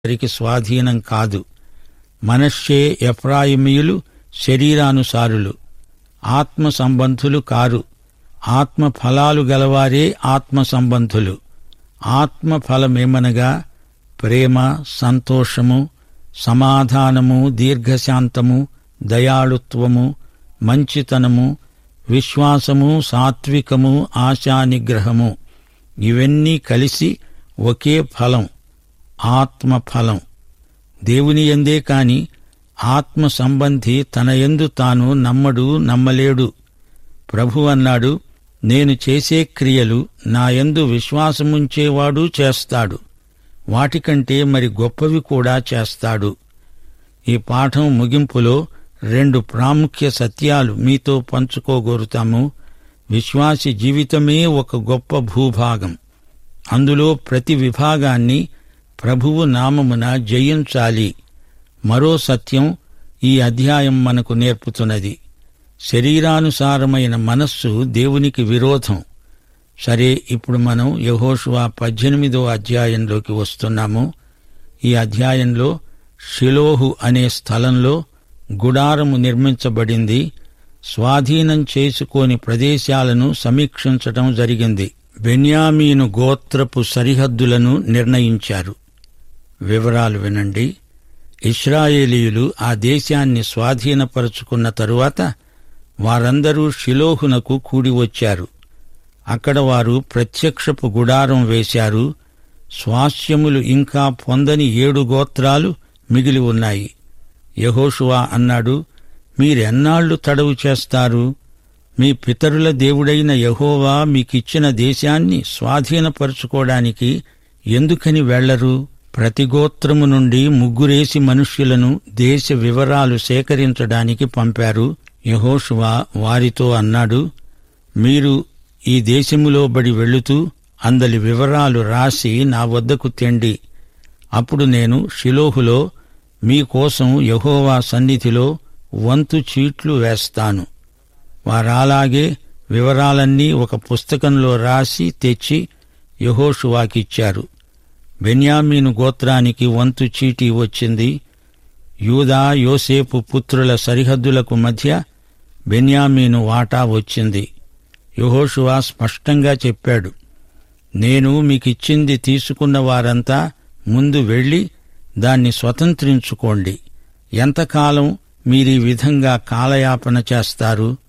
వారికి స్వాధీనం కాదు మనష్షే ఎఫ్రాయిమీయులు శరీరానుసారులు ఆత్మ సంబంధులు కారు ఆత్మ ఫలాలు గలవారే ఆత్మ సంబంధులు ఆత్మ ఫలమేమనగా ప్రేమ సంతోషము సమాధానము దీర్ఘశాంతము దయాళుత్వము మంచితనము విశ్వాసము సాత్వికము ఆశానిగ్రహము ఇవన్నీ కలిసి ఒకే ఫలం ఆత్మ ఫలం దేవుని ఎందే కాని ఆత్మ సంబంధి తన యందు తాను నమ్మడు నమ్మలేడు ప్రభు అన్నాడు నేను చేసే క్రియలు నా యందు విశ్వాసముంచేవాడు చేస్తాడు వాటికంటే మరి గొప్పవి కూడా చేస్తాడు ఈ పాఠం ముగింపులో రెండు ప్రాముఖ్య సత్యాలు మీతో పంచుకోగోరుతాము విశ్వాసి జీవితమే ఒక గొప్ప భూభాగం అందులో ప్రతి విభాగాన్ని ప్రభువు నామమున జయించాలి మరో సత్యం ఈ అధ్యాయం మనకు నేర్పుతున్నది శరీరానుసారమైన మనస్సు దేవునికి విరోధం సరే ఇప్పుడు మనం యహోషువా పద్దెనిమిదో అధ్యాయంలోకి వస్తున్నాము ఈ అధ్యాయంలో షిలోహు అనే స్థలంలో గుడారము నిర్మించబడింది స్వాధీనం చేసుకోని ప్రదేశాలను సమీక్షించటం జరిగింది బెన్యామీను గోత్రపు సరిహద్దులను నిర్ణయించారు వివరాలు వినండి ఇస్రాయేలీయులు ఆ దేశాన్ని స్వాధీనపరుచుకున్న తరువాత వారందరూ షిలోహునకు కూడి వచ్చారు అక్కడ వారు ప్రత్యక్షపు గుడారం వేశారు స్వాస్యములు ఇంకా పొందని ఏడు గోత్రాలు మిగిలి ఉన్నాయి యహోషువా అన్నాడు మీరెన్నాళ్లు తడవు చేస్తారు మీ పితరుల దేవుడైన యహోవా మీకిచ్చిన దేశాన్ని స్వాధీనపరుచుకోవడానికి ఎందుకని వెళ్లరు ప్రతి గోత్రము నుండి ముగ్గురేసి మనుష్యులను దేశ వివరాలు సేకరించడానికి పంపారు యహోషువా వారితో అన్నాడు మీరు ఈ దేశములో బడి వెళుతూ అందలి వివరాలు రాసి నా వద్దకు తెండి అప్పుడు నేను షిలోహులో మీకోసం యహోవా సన్నిధిలో వంతు చీట్లు వేస్తాను వారాలాగే వివరాలన్నీ ఒక పుస్తకంలో రాసి తెచ్చి యహోషువాకిచ్చారు బెన్యామీను గోత్రానికి వంతు చీటీ వచ్చింది యూదా యోసేపు పుత్రుల సరిహద్దులకు మధ్య బెన్యామీను వాటా వచ్చింది యహోషువా స్పష్టంగా చెప్పాడు నేను మీకిచ్చింది తీసుకున్న వారంతా ముందు వెళ్లి దాన్ని స్వతంత్రించుకోండి ఎంతకాలం మీరీ విధంగా కాలయాపన చేస్తారు